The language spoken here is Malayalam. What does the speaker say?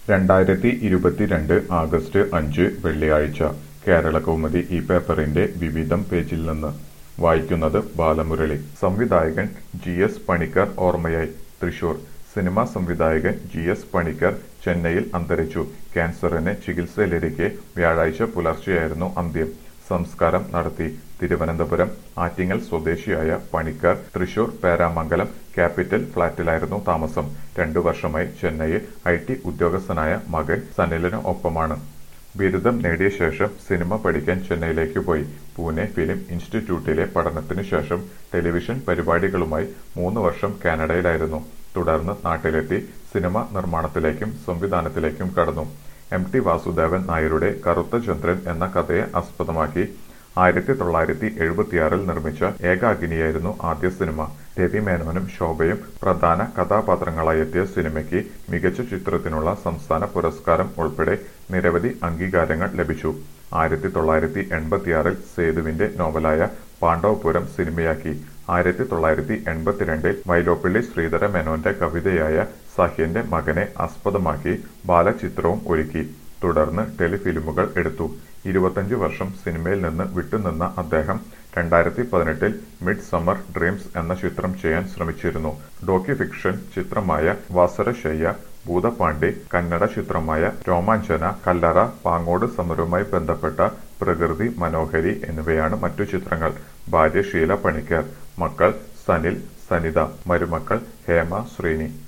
രണ്ടായിരത്തി ഇരുപത്തിരണ്ട് ആഗസ്റ്റ് അഞ്ച് വെള്ളിയാഴ്ച കേരളകൗമുദി ഈ പേപ്പറിന്റെ വിവിധം പേജിൽ നിന്ന് വായിക്കുന്നത് ബാലമുരളി സംവിധായകൻ ജി എസ് പണിക്കർ ഓർമ്മയായി തൃശൂർ സിനിമാ സംവിധായകൻ ജി എസ് പണിക്കർ ചെന്നൈയിൽ അന്തരിച്ചു ക്യാൻസറിന് ചികിത്സയിലിരിക്കെ വ്യാഴാഴ്ച പുലർച്ചെയായിരുന്നു അന്ത്യം സംസ്കാരം നടത്തി തിരുവനന്തപുരം ആറ്റിങ്ങൽ സ്വദേശിയായ പണിക്കർ തൃശൂർ പേരാമംഗലം ക്യാപിറ്റൽ ഫ്ളാറ്റിലായിരുന്നു താമസം രണ്ടു വർഷമായി ചെന്നൈയിൽ ഐ ടി ഉദ്യോഗസ്ഥനായ മകൻ സനിലിന് ഒപ്പമാണ് ബിരുദം നേടിയ ശേഷം സിനിമ പഠിക്കാൻ ചെന്നൈയിലേക്ക് പോയി പൂനെ ഫിലിം ഇൻസ്റ്റിറ്റ്യൂട്ടിലെ പഠനത്തിനു ശേഷം ടെലിവിഷൻ പരിപാടികളുമായി മൂന്ന് വർഷം കാനഡയിലായിരുന്നു തുടർന്ന് നാട്ടിലെത്തി സിനിമ നിർമ്മാണത്തിലേക്കും സംവിധാനത്തിലേക്കും കടന്നു എം ടി വാസുദേവൻ നായരുടെ കറുത്ത ചന്ദ്രൻ എന്ന കഥയെ ആസ്പദമാക്കി ആയിരത്തി തൊള്ളായിരത്തി എഴുപത്തിയാറിൽ നിർമ്മിച്ച ഏകാഗ്നിയായിരുന്നു ആദ്യ സിനിമ രവി മേനോനും ശോഭയും പ്രധാന കഥാപാത്രങ്ങളായെത്തിയ സിനിമയ്ക്ക് മികച്ച ചിത്രത്തിനുള്ള സംസ്ഥാന പുരസ്കാരം ഉൾപ്പെടെ നിരവധി അംഗീകാരങ്ങൾ ലഭിച്ചു ആയിരത്തി തൊള്ളായിരത്തി എൺപത്തിയാറിൽ സേതുവിന്റെ നോവലായ പാണ്ഡവപുരം സിനിമയാക്കി ആയിരത്തി തൊള്ളായിരത്തി എൺപത്തിരണ്ടിൽ വൈലോപ്പിള്ളി ശ്രീധര മേനോന്റെ കവിതയായ സഹ്യന്റെ മകനെ ആസ്പദമാക്കി ബാലചിത്രവും ഒരുക്കി തുടർന്ന് ടെലിഫിലിമുകൾ എടുത്തു ഇരുപത്തഞ്ച് വർഷം സിനിമയിൽ നിന്ന് വിട്ടുനിന്ന അദ്ദേഹം രണ്ടായിരത്തി പതിനെട്ടിൽ മിഡ് സമ്മർ ഡ്രീംസ് എന്ന ചിത്രം ചെയ്യാൻ ശ്രമിച്ചിരുന്നു ഡോക്യു ഫിക്ഷൻ ചിത്രമായ വാസരശയ്യ ഭൂതപാണ്ഡി കന്നഡ ചിത്രമായ രോമാഞ്ചന കല്ലറ പാങ്ങോട് സമരവുമായി ബന്ധപ്പെട്ട പ്രകൃതി മനോഹരി എന്നിവയാണ് മറ്റു ചിത്രങ്ങൾ ഭാര്യ ഷീല പണിക്കർ മക്കൾ സനിൽ സനിത മരുമക്കൾ ഹേമ ശ്രീനി